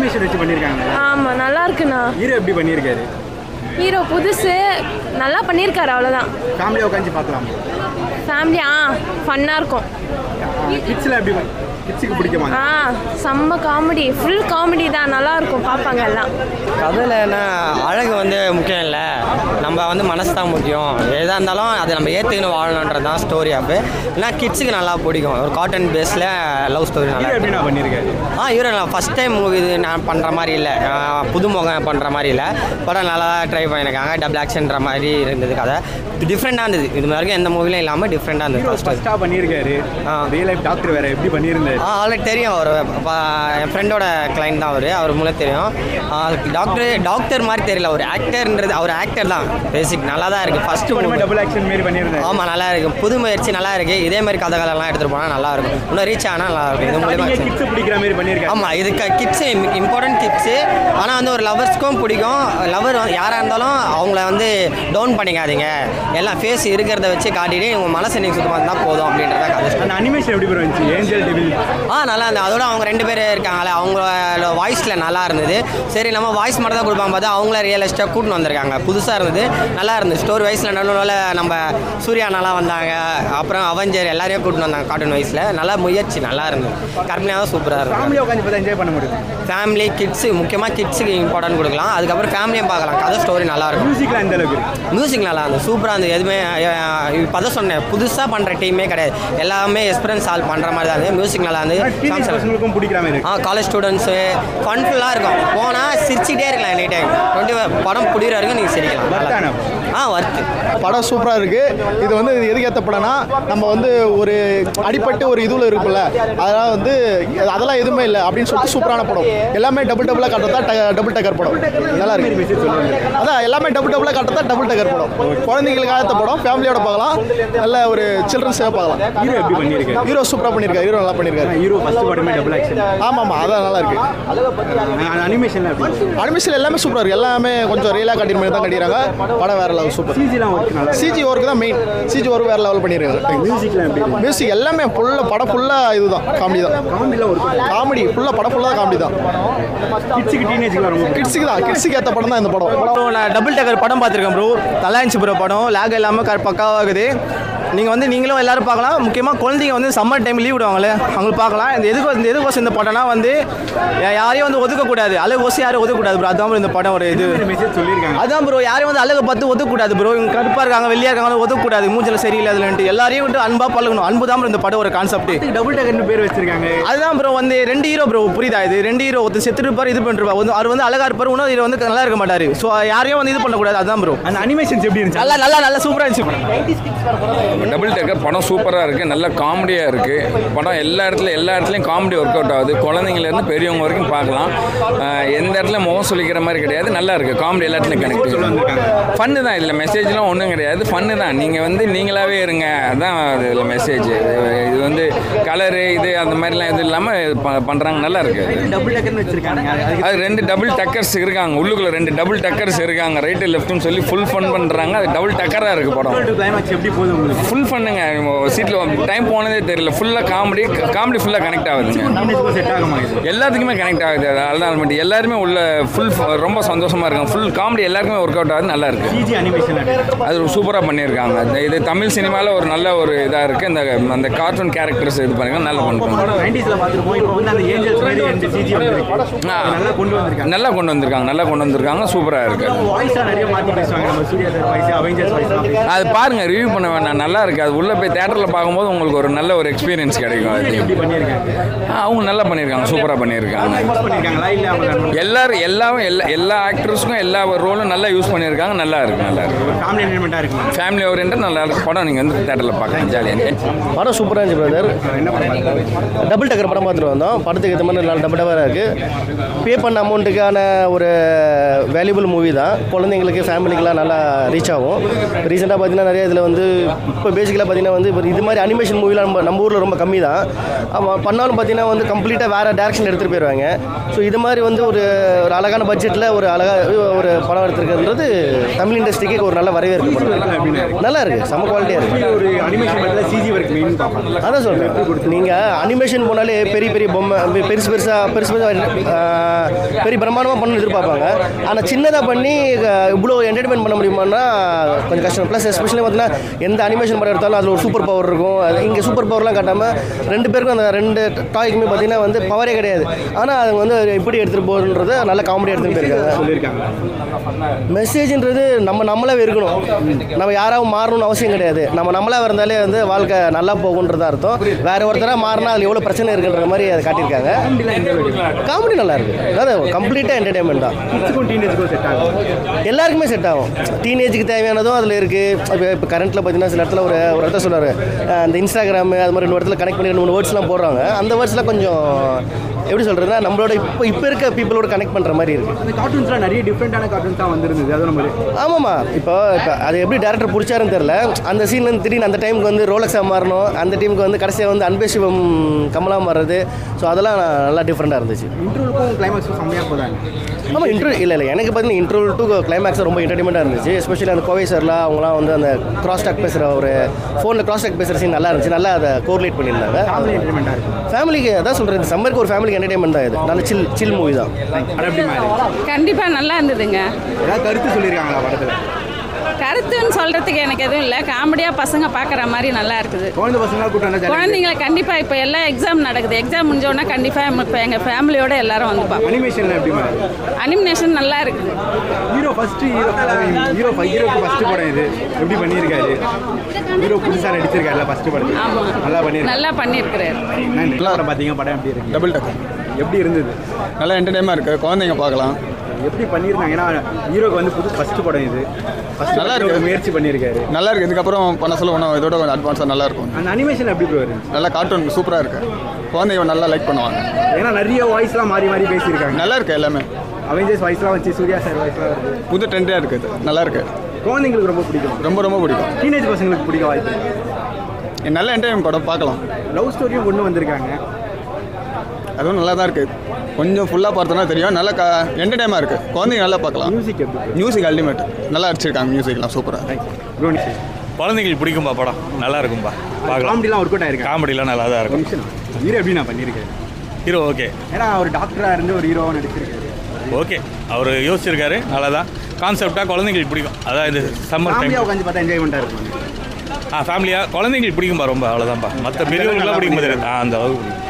Animation வச்சு பண்ணியிருக்காங்க ஆமாம் நல்லா இருக்குண்ணா ஹீரோ எப்படி பண்ணியிருக்காரு ஹீரோ புதுசு நல்லா பண்ணியிருக்காரு அவ்வளோதான் ஃபேமிலியாக உட்காந்து பார்க்கலாம் ஃபேமிலி ஆ ஃபன்னாக இருக்கும் கிட்ஸில் எப்படி கிட்ஸுக்கு பிடிக்குமா ஆ செம்ம காமெடி ஃபுல் காமெடி தான் நல்லா இருக்கும் பார்ப்பாங்க எல்லாம் கதையில் என்ன அழகு வந்து முக்கியம் இல்லை நம்ம வந்து மனசு தான் முக்கியம் எதாக இருந்தாலும் அதை நம்ம ஏற்றுக்கின்னு வாழணுன்றது தான் ஸ்டோரி ஆப்பு ஏன்னா கிட்ஸுக்கு நல்லா பிடிக்கும் ஒரு காட்டன் பேஸில் லவ் ஸ்டோரி நல்லா ஹீரோ இருக்கும். எப்படி நான் பண்ணியிருக்காரு ஆ ஹீரோ நான் ஃபஸ்ட் டைம் மூவி இது நான் பண்ணுற மாதிரி இல்லை புதுமுகம் பண்ணுற மாதிரி இல்லை படம் நல்லா ட்ரை பண்ணியிருக்காங்க டபுள் ஆக்ஷன்ற மாதிரி இருந்தது கதை டிஃப்ரெண்ட்டாக இருந்தது இது வரைக்கும் எந்த மூவிலும் இல்லாமல் டிஃப்ரெண்ட்டாக இருந்தது ஹீரோ ஃபஸ்ட்டு ஃபஸ்ட்டாக பண்ணியிருக்காரு ஆ. ரியல் லைஃப் டாக்டர் வேற எப்படி பண்ணியிருந்தாரு ஆ ஆல்ரெடி தெரியும் அவர் என் ஃப்ரெண்டோட கிளைண்ட் தான் அவர் அவர் மூலம் தெரியும் டாக்டர் டாக்டர் மாதிரி தெரியல ஒரு ஆக்டர்ன்றது அவர் ஆக்டர் தான் பேசிக் நல்லா தான் இருக்குது ஃபஸ்ட்டு மூவி டபுள் ஆக்ஷன் மாரி பண்ணியிருந்தாரு ஆமாம் நல்லா இருக்கு புது முயற்சி நல்லா இருக்கு இதே மாதிரி கதைகளெல்லாம் எடுத்துகிட்டு போனால் நல்லா இருக்கும் இன்னும் ரீச் ஆனால் நல்லா இருக்கும் இது மூலியமா கிட்ஸ் பிடிக்கிற மாதிரி பண்ணியிருக்காரு ஆமாம் இது கிட்ஸு இம்பார்ட்டன்ட் கிட்ஸு ஆனால் வந்து ஒரு லவர்ஸ்க்கும் பிடிக்கும் லவர் யாராக இருந்தாலும் அவங்கள வந்து டவுன் பண்ணிக்காதீங்க எல்லாம் ஃபேஸ் இருக்கிறத வச்சு காட்டிட்டு உங்கள் மனசை நீங்கள் சுத்தமாக இருந்தால் போதும் அப்படின்றத கதை அந்த அனிமேஷன் எப்படி ப்ரோ இருந்துச்சு ஏஞ்சல் டெவில் ஆ நல்லா இருந்தது அதோட அவங்க ரெண்டு பேர் இருக்காங்களே அவங்களோட வாய்ஸில் நல்லா இருந்தது சரி நம்ம வாய்ஸ் மட்டும் தான் கொடுப்பாங்க பார்த்தா அவங்கள ரியலிஸ்ட்டாக கூட்டின்னு வந்திருக்காங்க புதுசாக இருந்தது நல்லா இருந்தது ஸ்டோரி வைஸில் நடுவில் நம்ம சூர்யா நல்லா வந்தாங்க அப்புறம் அவஞ்சர் எல்லாரையும் கூட்டின்னு வந்தாங்க கார்ட்டூன் வைஸில் நல்லா முயற்சி நல்லா இருந்தது கற்பனையாக தான் சூப்பராக இருக்கும் ஃபேமிலியாக உட்காந்து பார்த்தா என்ஜாய் பண்ண முடியும் ஃபேமிலி கிட்ஸு முக்கியமாக கிட்ஸுக்கு இம்பார்ட்டன்ட் கொடுக்கலாம் அதுக்கப்புறம் ஃபேமிலியும் பார்க்கலாம் கதை ஸ்டோரி நல்லா இருக்கும் மியூசிக்லாம் எந்த அளவுக்கு இருக்கு மியூசிக் நல்லா இருந்தது சூப்பராக இருந்தது எதுவுமே இப்போ தான் சொன்னேன் புதுசாக பண்ணுற டீமே கிடையாது எல்லாமே எக்ஸ்பீரியன்ஸ் சால்வ் பண்ணுற மாதிரி தான் இருந்தது மியூசிக் நல்லா இருந்தது டீனேஜ் songs பசங்களுக்கும் பிடிக்கிற மாதிரி இருக்கு ஆ காலேஜ் ஸ்டூடெண்ட்ஸு ஃபன்ஃபுல்லாக இருக்கும் போனால் சிரிச்சிட்டே இருக்கலாம் எனி டைம் டுவெண்ட்டி படம் புரியுற வரைக்கும் நீங்கள் சிரிக்கலாம் நல்லா வர்த்தானா? இருக்கும். ஆ ஒர்த்து படம் சூப்பராக இருக்குது இது வந்து இது எதுக்கு ஏற்ற படம்னா நம்ம வந்து ஒரு அடிப்பட்டு ஒரு இதுல இருக்குல்ல அதெல்லாம் வந்து அதெல்லாம் எதுவுமே இல்லை அப்படின்னு சொல்லிட்டு சூப்பரான படம் எல்லாமே டபுள் டபுளாக காட்டுறதா டபுள் டக்கர் படம் நல்லா இருக்கு மெசேஜ் சொல்லுவாங்க அதான் எல்லாமே டபுள் டபுளாக காட்டுறதா டபுள் டக்கர் படம் குழந்தைங்களுக்காக ஏற்ற படம் ஃபேமிலியோட பார்க்கலாம் நல்ல ஒரு சில்ட்ரன்ஸாக பார்க்கலாம் ஹீரோ எப்படி பண்ணியிருக்காரு ஹீரோ சூப்பராக பண்ணியிருக்காரு ஹீரோ நல்லா பண்ணியிருக்காரு ஹீரோ ஃபர்ஸ்ட் படமே டபுள் ஆக்ஷன் ஆமாம் ஆமாம் அதான் நல்லா இருக்கு அனிமேஷன்ல எப்படி அனிமேஷன் எல்லாமே சூப்பராக இருக்குது எல்லாமே கொஞ்சம் ரியலாக காட்டிற மாதிரி தான் கட்டிடுறாங்க படம் வேறு லெவல் சூப்பர் சிஜிலாம் ஒர்க் நல்லா சிஜி ஒர்க் தான் மெயின் சிஜி ஒர்க் வேறு லெவல் பண்ணியிருக்காங்க மியூசிக்லாம் எப்படி இருக்கு மியூசிக் எல்லாமே ஃபுல்லாக படம் ஃபுல்லாக இதுதான் காமெடி தான் காமெடிலாம் ஒர்க் காமெடி ஃபுல்லாக படம் ஃபுல்லாக காமெடி தான் கிட்ஸுக்கு டீனேஜ்க்குலாம் ரொம்ப பிடிக்கும். கிட்ஸுக்கு தான் கிட்ஸுக்கு ஏற்ற படம் தான் இந்த படம் ப்ரோ நான் டபுள் டக்கர் படம் பார்த்துருக்கேன் ப்ரோ நல்லா இருந்துச்சு ப்ரோ படம் லேக் இல்லாமல் க பக்காவாகுது நீங்கள் வந்து நீங்களும் எல்லாரும் பார்க்கலாம் முக்கியமாக குழந்தைங்க வந்து சம்மர் டைம் லீவ் விடுவாங்களே அவங்களுக்கு பார்க்கலாம் இந்த எதுக்கு இந்த எதுக்கோசம் இந்த படம்னா வந்து யா- யாரையும் வந்து ஒதுக்கக்கூடாது அழகு கோசம் யாரும் ஒதுக்கக்கூடாது ப்ரோ அதுதான் bro இந்த படம் ஒரு இது இந்த மெசேஜ் சொல்லியிருக்காங்க அதான் ப்ரோ யாரையும் வந்து அழகை பார்த்து ஒதுக்கக்கூடாது ப்ரோ இவங்க கருப்பாக இருக்காங்க வெள்ளையாக இருக்காங்க ஒதுக்கக்கூடாது மூஞ்சில் சரியில்லை அதுலன்ட்டு எல்லாரையும் விட்டு அன்பாக பழகணும் அன்பு தான் bro இந்த படம் ஒரு கான்செப்ட் டபுள் டக்கர்னு பேர் வச்சிருக்காங்க அதுதான் ப்ரோ வந்து ரெண்டு ஹீரோ ப்ரோ புரியுதா இது ரெண்டு ஹீரோ ஒருத்தர் செத்து இருப்பார் இது பண்ணிருப்பார் வந்து அவர் வந்து அழகா இருப்பார் இன்னொரு ஹீரோ வந்து நல்லா இருக்க மாட்டாரு ஸோ யாரையும் வந்து இது பண்ணக்கூடாது அதுதான் ப்ரோ அந்த அனிமேஷன்ஸ் எப்படி இருந்துச்சு நல்லா நல்லா நல்லா சூப்பராக இருந்துச்சு டபுள் டக்கர் படம் சூப்பராக இருக்குது நல்ல காமெடியாக இருக்குது படம் எல்லா இடத்துல எல்லா இடத்துலையும் காமெடி ஒர்க் அவுட் ஆகுது குழந்தைங்கலேருந்து பெரியவங்க வரைக்கும் பார்க்கலாம் அஹ் எந்த இடத்துல முகம் சொல்லிக்கிற மாதிரி கிடையாது நல்லா இருக்குது காமெடி எல்லா இடத்துலையும் கனெக்ட் ஃபன்னு தான் இதில் மெசேஜ்லாம் ஒன்றும் கிடையாது ஃபன்னு தான் நீங்கள் வந்து நீங்களாகவே இருங்க அதான் இதில் மெசேஜ் இது வந்து கலரு இது அந்த மாதிரிலாம் இது இல்லாமல் பண்ணுறாங்க நல்லா இருக்குது டபுள் டக்கர்னு வச்சிருக்காங்க அதுக்கு அது ரெண்டு டபுள் டக்கர்ஸ் இருக்காங்க உள்ளுக்குள்ள ரெண்டு டபுள் டக்கர்ஸ் இருக்காங்க ரைட்டு லெஃப்ட்னு சொல்லி ஃபுல் ஃபன் பண்ணுறாங்க அது டபுள் டக்கராக இருக்குது படம் கிளைமாக்ஸ் எப்படி போகுது உங்களுக்கு ஃபுல் பண்ணுங்க சீட்டில் டைம் போனதே தெரியல ஃபுல்லாக காமெடி காமெடி ஃபுல்லாக கனெக்ட் ஆகுதுங்க டீனேஜ்க்கும் செட் ஆகுமா இது எல்லாத்துக்குமே கனெக்ட் ஆகுது அதுதான் மட்டும் எல்லாருமே உள்ள ஃபுல் ரொம்ப சந்தோஷமா இருக்காங்க ஃபுல் காமெடி எல்லாருக்குமே ஒர்க் அவுட் ஆகுது நல்லா இருக்கு சிஜி அனிமேஷன் அது சூப்பராக பண்ணியிருக்காங்க இந்த இது தமிழ் சினிமாவில் ஒரு நல்ல ஒரு இதாக இருக்குது இந்த அந்த கார்ட்டூன் கேரக்டர்ஸ் இது பண்ணுங்க நல்லா பண்ணுறாங்க நைன்டிஸ்ல பார்த்துருப்போம் இப்போ வந்து அந்த ஏஞ்சல்ஸ் மாதிரி ரெண்டு சிஜி வந்துருக்கு ஆ. நல்லா கொண்டு வந்திருக்காங்க நல்லா கொண்டு வந்திருக்காங்க நல்லா கொண்டு வந்திருக்காங்க சூப்பராக இருக்கு வாய்ஸா நிறைய மாத்தி பேசுவாங்க நம்ம Suriya sir voice Avengers voice அது பாருங்க ரிவ்யூ பண்ண வேணாம் நல்லா இருக்கு அது உள்ள போய் தேட்டரில் பார்க்கும்போது உங்களுக்கு ஒரு நல்ல ஒரு எக்ஸ்பீரியன்ஸ் கிடைக்கும் அது எப்படி பண்ணியிருக்காங்க ஆ, அவங்க நல்லா பண்ணியிருக்காங்க சூப்பராக பண்ணியிருக்காங்க யூஸ் பண்ணியிருக்காங்களா இல்லை அவங்க எல்லாரும் எல்லாரும் எல்லா எல்லா ஆக்டர்ஸுக்கும் எல்லா ரோலும் நல்லா யூஸ் பண்ணியிருக்காங்க நல்லா இருக்கு நல்லா இருக்கு ஃபேமிலி என்டர்மெண்ட்டாக இருக்குமா ஃபேமிலி ஓரியன்ட் நல்லா இருக்கு படம் நீங்கள் வந்து தேட்டரில் பார்க்கலாம் ஜாலியாக படம் சூப்பராக இருந்துச்சு பிரதர் என்ன படம் பார்த்தாங்க டபுள் டக்கர் படம் பார்த்துட்டு வந்தோம் படத்துக்கு ஏற்ற மாதிரி நல்லா டபுள் டபராக இருக்குது பே பண்ண அமௌண்ட்டுக்கான ஒரு வேல்யூபிள் மூவி தான் குழந்தைங்களுக்கு ஃபேமிலிக்கெலாம் நல்லா ரீச் ஆகும் ரீசெண்டாக பார்த்தீங்கன்னா நிறைய இதில் வந்து இப்போ பேசிக்கலாக பார்த்தீங்கன்னா வந்து இப்போ இது மாதிரி அனிமேஷன் மூவிலாம் நம்ம நம்ம ஊரில் ரொம்ப கம்மி தான் அவன் பண்ணாலும் பார்த்தீங்கன்னா வந்து கம்ப்ளீட்டாக வேறு டேரக்ஷன் எடுத்துகிட்டு போயிடுவாங்க ஸோ இது மாதிரி வந்து ஒரு ஒரு அழகான பட்ஜெட்டில் ஒரு அழகாக ஒரு படம் எடுத்துருக்கிறது தமிழ் இண்டஸ்ட்ரிக்கு ஒரு நல்ல வரவேற்பு படம். நல்லா இருக்குது செம்ம குவாலிட்டியாக இருக்குது ஒரு அனிமேஷன் படத்தில் சிஜி ஒர்க் மெயின் பார்ப்பாங்க அதான் சொல்கிறேன் நீங்கள் அனிமேஷன் போனாலே பெரிய பெரிய பொம்மை பெ- பெருசு பெருசாக பெருசு பெருசாக பெரிய பிரம்மாண்டமாக பண்ண எதிர்பார்ப்பாங்க ஆனால் சின்னதாக பண்ணி அஹ், இவ்வளோ என்டர்டைன்மெண்ட் பண்ண முடியுமான்னா கொஞ்சம் கஷ்டம் ப்ளஸ் எஸ்பெஷலி பார்த்தீங்கன்னா எந்த அனிமேஷன் படம் எடுத்தாலும் அதில் ஒரு சூப்பர் பவர் இருக்கும் அது இங்கே சூப்பர் பவர்லாம் காட்டாமல் ரெண்டு பேருக்கும் அந்த ரெண்டு டாய்க்குமே பார்த்தீங்கன்னா வந்து பவரே கிடையாது ஆனால் அவங்க வந்து எப்படி எடுத்துகிட்டு போகுதுன்றத நல்ல காமெடி எடுத்துகிட்டு போயிருக்காங்க சொல்லியிருக்காங்க மெசேஜ்ன்றது நம்ம நம்மளாவே இருக்கணும் நம்ம யாராவும் மாறணும்னு அவசியம் கிடையாது நம்ம நம்மளாக இருந்தாலே வந்து வாழ்க்கை நல்லா போகுன்றது அர்த்தம் வேற ஒருத்தராக மாறினா அதில் எவ்வளோ பிரச்சனை இருக்குன்ற மாதிரி அதை காட்டியிருக்காங்க காமெடி நல்லா இருக்கு அதாவது கம்ப்ளீட்டாக என்டர்டைன்மெண்ட் தான் கிட்ஸுக்கும் டீனேஜுக்கும் செட் ஆகும் எல்லாருக்குமே செட் ஆகும் டீனேஜுக்கு தேவையானதும் அதில் இருக்குது இப்போ இப்போ கரண்ட்டில் பார்த்தீங்கன்னா சில இடத்துல ஒரு ஒரு இடத்துல சொல்லுவார் அந்த இன்ஸ்டாகிராம் அது மாதிரி இன்னொரு இடத்துல கனெக்ட் பண்ணி ரெண்டு மூணு வேர்ட்ஸ்லாம் போடுறாங்க அந்த வேர்ட்ஸ்லாம் கொஞ்சம் எப்படி சொல்கிறதுனா நம்மளோட இப்போ இப்போ இருக்க பீப்புளோட கனெக்ட் பண்ணுற மாதிரி இருக்குது அந்த கார்ட்டூன்ஸ்லாம் நிறைய டிஃப்ரெண்டான கார்ட்டூன்ஸ் தான் வந்திருந்தது அது நம்ம ஆமாம்மா இப்போ இப்போ அது எப்படி டேரக்டர் பிடிச்சாருன்னு தெரில அந்த சீன்லேருந்து திடீர்னு அந்த டைமுக்கு வந்து ரோலக்ஸாக மாறணும் அந்த டீமுக்கு வந்து கடைசியாக வந்து அன்பே சிவம் கமலா மாறுறது ஸோ அதெல்லாம் நல்லா டிஃப்ரெண்ட்டாக இருந்துச்சு இன்டர்வலுக்கும் கிளைமேக்ஸும் செம்மையாக போதாங்க ஆமாம் இன்ட்ரோ இல்லை இல்லை எனக்கு பார்த்தீங்கன்னா இன்ட்ரோல் டு கிளைமேக்ஸ் ரொம்ப என்டர்டைன்மெண்ட்டாக இருந்துச்சு எஸ்பெஷலி அந்த கோவை சார்லாம் அவங்களாம் வந்து அந்த கிராஸ் டாக் பேசுகிற ஒரு ஃபோனில் கிராஸ் டாக் பேசுகிற சீன் நல்லா இருந்துச்சு நல்லா அதை கோரிலேட் பண்ணியிருந்தாங்க ஃபேமிலி என்டர்டைன்மெண்ட்டாக இருக்கும் ஃபேமிலிக்கு அதான் சொல்கிறேன் இந்த சம்மருக்கு ஒரு ஃபேமிலிக்கு என்டர்டைன்மெண்ட் தான் இது நல்ல சில் சில் மூவி தான் அது எப்படி மாதிரி கண்டிப்பாக நல்லா இருந்ததுங்க ஏதாவது கருத்து சொல்லியிருக்காங்களா படத்தில் கருத்துன்னு சொல்கிறதுக்கு எனக்கு எதுவும் இல்லை காமெடியாக பசங்க பார்க்குற மாதிரி நல்லா இருக்குது குழந்தை பசங்களாம் கூட்டம் வந்தா ஜாலியா இருக்கும். குழந்தைங்களை கண்டிப்பாக இப்போ எல்லாம் எக்ஸாம் நடக்குது எக்ஸாம் முடிஞ்சோடனே கண்டிப்பாக இப்போ எங்கள் ஃபேமிலியோட எல்லாரும் வந்து பார்ப்போம் அனிமேஷன்ல எப்படி மாதிரி அனிமினேஷன் நல்லா இருக்குது ஹீரோ ஃபர்ஸ்ட் ஹீரோ ஹீரோ ஹீரோக்கு ஃபர்ஸ்ட் படம் இது எப்படி பண்ணியிருக்காரு ஹீரோ புதுசாக நடிச்சிருக்காருல ஃபர்ஸ்ட் படம் ஆமாம் நல்லா பண்ணியிருக்காரு நல்லா பண்ணியிருக்கிறாரு நல்லா படம் பார்த்தீங்க படம் எப்படி இருக்கு டபுள் டக்கர் எப்படி இருந்தது நல்லா என்டர்டைன்மெண்ட் இருக்குது குழந்தைங்க பார்க்கலாம் எப்படி பண்ணியிருந்தாங்க ஏன்னா ஹீரோக்கு வந்து புது ஃபர்ஸ்ட் படம் இது ஃபர்ஸ்ட் நல்லா நல்லா இருக்கு. இருக்கு முயற்சி பண்ணியிருக்காரு நல்லா இருக்குது இதுக்கப்புறம் பண்ண சொல்ல ஒன்றும் இதோட கொஞ்சம் அட்வான்ஸாக நல்லா இருக்கும் அந்த அனிமேஷன் எப்படி ப்ரோ இருக்கு நல்லா கார்ட்டூன் சூப்பராக இருக்குது குழந்தைங்க நல்லா லைக் பண்ணுவாங்க ஏன்னா நிறைய வாய்ஸ்லாம் மாறி மாறி பேசியிருக்காங்க நல்லா இருக்குது எல்லாமே அவெஞ்சர்ஸ் வாய்ஸ்லாம் வச்சு சூர்யா சார் வாய்ஸ்லாம் வருது புது ட்ரெண்டாக இருக்குது நல்லா இருக்கு குழந்தைங்களுக்கு ரொம்ப பிடிக்கும் ரொம்ப ரொம்ப பிடிக்கும் டீனேஜ் பசங்களுக்கு பிடிக்க வாய்ப்பு இருக்கு. நல்ல என்டர்டைன்மெண்ட் படம் பார்க்கலாம் லவ் ஸ்டோரியும் கொண்டு வந்திருக்காங்க அதுவும் நல்லா தான் இருக்குது கொஞ்சம் ஃபுல்லாக பார்த்தோன்னா தெரியும் நல்லா க என்டர்டைமாக இருக்குது குழந்தைங்க நல்லா பார்க்கலாம் மியூசிக் எப்படி மியூசிக் அல்டிமேட் நல்லா அடிச்சிருக்காங்க மியூசிக்லாம் சூப்பராக ப்ரோனி குழந்தைங்களுக்கு பிடிக்கும்பா படம் நல்லா இருக்கும்பா பார்க்கலாம் காமெடிலாம் ஒர்க் அவுட் ஆயிருக்காங்க காமெடிலாம் நல்லா தான் இருக்கும் நிமிஷம் ஹீரோ எப்படி நான் பண்ணியிருக்கேன் ஹீரோ ஓகே ஏன்னா அவர் டாக்டராக இருந்து ஒரு ஹீரோவாக நடிச்சிருக்காரு ஓகே அவர் யோசிச்சிருக்காரு நல்லா தான் கான்செப்டாக குழந்தைங்களுக்கு பிடிக்கும் அதான் இது சம்மர் டைம் ஃபேமிலியாக உட்காந்து பார்த்தா என்ஜாய்மெண்ட்டாக இருக்கும் ஆ ஃபேமிலியாக குழந்தைங்களுக்கு பிடிக்கும்பா ரொம்ப அவ்வளோதான்ப்பா மற்ற பெரியவங்களுக்குலாம் பிடிக்கும் போது ஆ அந்த அளவுக்கு பிடிக்கும்